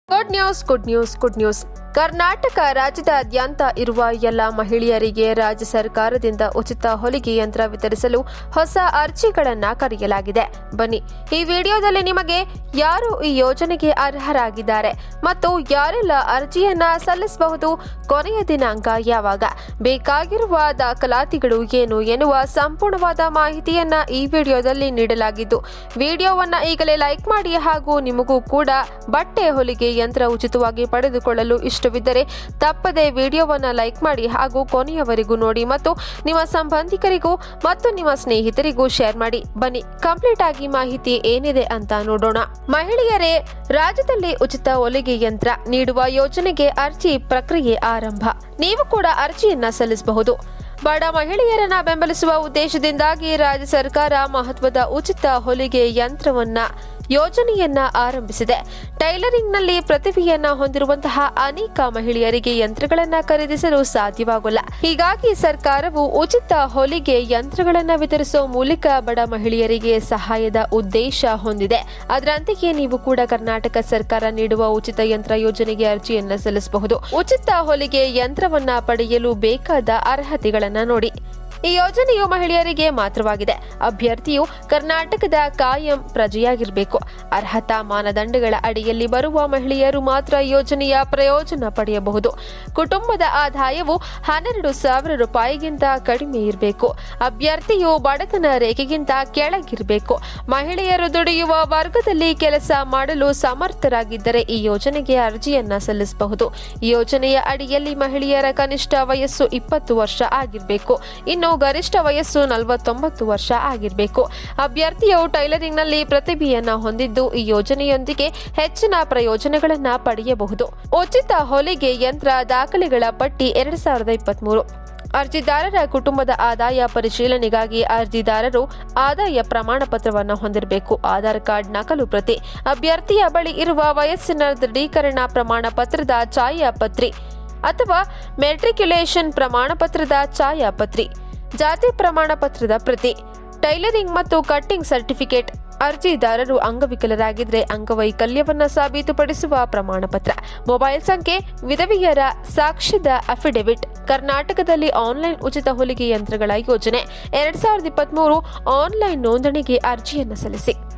good news good news good news Karnataka ರಾಜ್ಯದಾದ್ಯಂತ ಇರುವ ಎಲ್ಲ ಮಹಿಳೆಯರಿಗೆ ರಾಜ್ಯ ಸರ್ಕಾರದಿಂದ ಉಚಿತ ಹೊಲಿಗೆ ಯಂತ್ರ ವಿತರಿಸಲು ಹೊಸ ಅರ್ಜಿಗಳನ್ನ ಕರೆಯಲಾಗಿದೆ ಬನ್ನಿ ಈ ವಿಡಿಯೋದಲ್ಲಿ ನಿಮಗೆ ಯಾರು ಈ ಯೋಜನೆಗೆ ಅರ್ಹರಾಗಿದ್ದಾರೆ ಮತ್ತು ಯಾರೆಲ್ಲ ಅರ್ಜಿಯನ್ನ ಸಲ್ಲಿಸಬಹುದು ಕೊನೆಯ ದಿನಾಂಕ ಯಾವಾಗ ಬೇಕಾಗಿರುವ ದಾಖಲಾತಿಗಳು ಏನು ಎನ್ನುವ ಸಂಪೂರ್ಣವಾದ ಮಾಹಿತಿಯನ್ನ ಈ ವಿಡಿಯೋದಲ್ಲಿ ನೀಡಲಾಗಿದ್ದು ವಿಡಿಯೋವನ್ನ ಈಗಲೇ ಲೈಕ್ ಮಾಡಿ ಹಾಗೂ ನಿಮಗೂ ಕೂಡ ಬಟ್ಟೆ ಹೊಲಿಗೆ ಯಂತ್ರ ಉಚಿತವಾಗಿ ಪಡೆದುಕೊಳ್ಳಲು ಇಷ್ಟವಿದ್ದರೆ ತಪ್ಪದೆ ವಿಡಿಯೋವನ್ನ ಲೈಕ್ ಮಾಡಿ ಹಾಗೂ ಕೊನೆಯವರೆಗೂ ನೋಡಿ ಮತ್ತು ನಿಮ್ಮ ಸಂಬಂಧಿಕರಿಗೂ ಮತ್ತು ನಿಮ್ಮ ಸ್ನೇಹಿತರಿಗೂ ಶೇರ್ ಮಾಡಿ ಬನ್ನಿ ಕಂಪ್ಲೀಟ್ ಆಗಿ ಮಾಹಿತಿ ಏನಿದೆ ಅಂತ ನೋಡೋಣ ಮಹಿಳೆಯರೇ ರಾಜ್ಯದಲ್ಲಿ ಉಚಿತ ಹೊಲಿಗೆ ಯಂತ್ರ ನೀಡುವ ಯೋಜನೆಗೆ ಅರ್ಜಿ ಪ್ರಕ್ರಿಯೆ ಆರಂಭ ನೀವು ಕೂಡ ಅರ್ಜಿಯನ್ನ ಸಲ್ಲಿಸಬಹುದು ಬಡ ಮಹಿಳೆಯರನ್ನ ಬೆಂಬಲಿಸುವ ಉದ್ದೇಶದಿಂದಾಗಿ ರಾಜ್ಯ ಸರ್ಕಾರ ಮಹತ್ವದ ಉಚಿತ ಹೊಲಿಗೆ ಯಂತ್ರವನ್ನ ಯೋಜನೆಯನ್ನ ಆರಂಭಿಸಿದೆ ಟೈಲರಿಂಗ್ನಲ್ಲಿ ಪ್ರತಿಭೆಯನ್ನ ಹೊಂದಿರುವಂತಹ ಅನೇಕ ಮಹಿಳೆಯರಿಗೆ ಯಂತ್ರಗಳನ್ನ ಖರೀದಿಸಲು ಸಾಧ್ಯವಾಗಲ್ಲ ಹೀಗಾಗಿ ಸರ್ಕಾರವು ಉಚಿತ ಹೊಲಿಗೆ ಯಂತ್ರಗಳನ್ನ ವಿತರಿಸುವ ಮೂಲಕ ಬಡ ಮಹಿಳೆಯರಿಗೆ ಸಹಾಯದ ಉದ್ದೇಶ ಹೊಂದಿದೆ ಅದರಂತೆಯೇ ನೀವು ಕೂಡ ಕರ್ನಾಟಕ ಸರ್ಕಾರ ನೀಡುವ ಉಚಿತ ಯಂತ್ರ ಯೋಜನೆಗೆ ಅರ್ಜಿಯನ್ನ ಸಲ್ಲಿಸಬಹುದು ಉಚಿತ ಹೊಲಿಗೆ ಯಂತ್ರವನ್ನ ಪಡೆಯಲು ಬೇಕಾದ ಅರ್ಹತೆಗಳನ್ನ ನೋಡಿ ಈ ಯೋಜನೆಯು ಮಹಿಳೆಯರಿಗೆ ಮಾತ್ರವಾಗಿದೆ ಅಭ್ಯರ್ಥಿಯು ಕರ್ನಾಟಕದ ಕಾಯಂ ಪ್ರಜೆಯಾಗಿರಬೇಕು ಅರ್ಹತಾ ಮಾನದಂಡಗಳ ಅಡಿಯಲ್ಲಿ ಬರುವ ಮಹಿಳೆಯರು ಮಾತ್ರ ಯೋಜನೆಯ ಪ್ರಯೋಜನ ಪಡೆಯಬಹುದು ಕುಟುಂಬದ ಆದಾಯವು ಹನ್ನೆರಡು ಸಾವಿರ ರೂಪಾಯಿಗಿಂತ ಕಡಿಮೆ ಇರಬೇಕು ಅಭ್ಯರ್ಥಿಯು ಬಡತನ ರೇಖೆಗಿಂತ ಕೆಳಗಿರಬೇಕು ಮಹಿಳೆಯರು ದುಡಿಯುವ ವರ್ಗದಲ್ಲಿ ಕೆಲಸ ಮಾಡಲು ಸಮರ್ಥರಾಗಿದ್ದರೆ ಈ ಯೋಜನೆಗೆ ಅರ್ಜಿಯನ್ನ ಸಲ್ಲಿಸಬಹುದು ಈ ಯೋಜನೆಯ ಅಡಿಯಲ್ಲಿ ಮಹಿಳೆಯರ ಕನಿಷ್ಠ ವಯಸ್ಸು ಇಪ್ಪತ್ತು ವರ್ಷ ಆಗಿರಬೇಕು ಇನ್ನು ಗರಿಷ್ಠ ವಯಸ್ಸು ನಲವತ್ತೊಂಬತ್ತು ವರ್ಷ ಆಗಿರಬೇಕು ಅಭ್ಯರ್ಥಿಯು ಟೈಲರಿಂಗ್ನಲ್ಲಿ ಪ್ರತಿಭೆಯನ್ನ ಹೊಂದಿದ್ದು ಈ ಯೋಜನೆಯೊಂದಿಗೆ ಹೆಚ್ಚಿನ ಪ್ರಯೋಜನಗಳನ್ನ ಪಡೆಯಬಹುದು ಉಚಿತ ಹೊಲಿಗೆ ಯಂತ್ರ ದಾಖಲೆಗಳ ಪಟ್ಟಿ ಎರಡ್ ಸಾವಿರದ ಇಪ್ಪತ್ಮೂರು ಅರ್ಜಿದಾರರ ಕುಟುಂಬದ ಆದಾಯ ಪರಿಶೀಲನೆಗಾಗಿ ಅರ್ಜಿದಾರರು ಆದಾಯ ಪ್ರಮಾಣ ಪತ್ರವನ್ನು ಹೊಂದಿರಬೇಕು ಆಧಾರ್ ಕಾರ್ಡ್ ನಕಲು ಪ್ರತಿ ಅಭ್ಯರ್ಥಿಯ ಬಳಿ ಇರುವ ವಯಸ್ಸಿನ ದೃಢೀಕರಣ ಪ್ರಮಾಣ ಪತ್ರದ ಛಾಯಾಪತ್ರಿ ಅಥವಾ ಮೆಟ್ರಿಕ್ಯುಲೇಷನ್ ಪ್ರಮಾಣ ಪತ್ರದ ಛಾಯಾಪತ್ರಿ ಜಾತಿ ಪ್ರಮಾಣ ಪತ್ರದ ಪ್ರತಿ ಟೈಲರಿಂಗ್ ಮತ್ತು ಕಟ್ಟಿಂಗ್ ಸರ್ಟಿಫಿಕೇಟ್ ಅರ್ಜಿದಾರರು ಅಂಗವಿಕಲರಾಗಿದ್ದರೆ ಅಂಗವೈಕಲ್ಯವನ್ನ ಸಾಬೀತುಪಡಿಸುವ ಪ್ರಮಾಣ ಪತ್ರ ಮೊಬೈಲ್ ಸಂಖ್ಯೆ ವಿಧವೆಯರ ಸಾಕ್ಷ್ಯದ ಅಫಿಡವಿಟ್ ಕರ್ನಾಟಕದಲ್ಲಿ ಆನ್ಲೈನ್ ಉಚಿತ ಹೊಲಿಗೆ ಯಂತ್ರಗಳ ಯೋಜನೆ ಎರಡ್ ಸಾವಿರದ ಇಪ್ಪತ್ಮೂರು ಆನ್ಲೈನ್ ನೋಂದಣಿಗೆ ಅರ್ಜಿಯನ್ನು ಸಲ್ಲಿಸಿ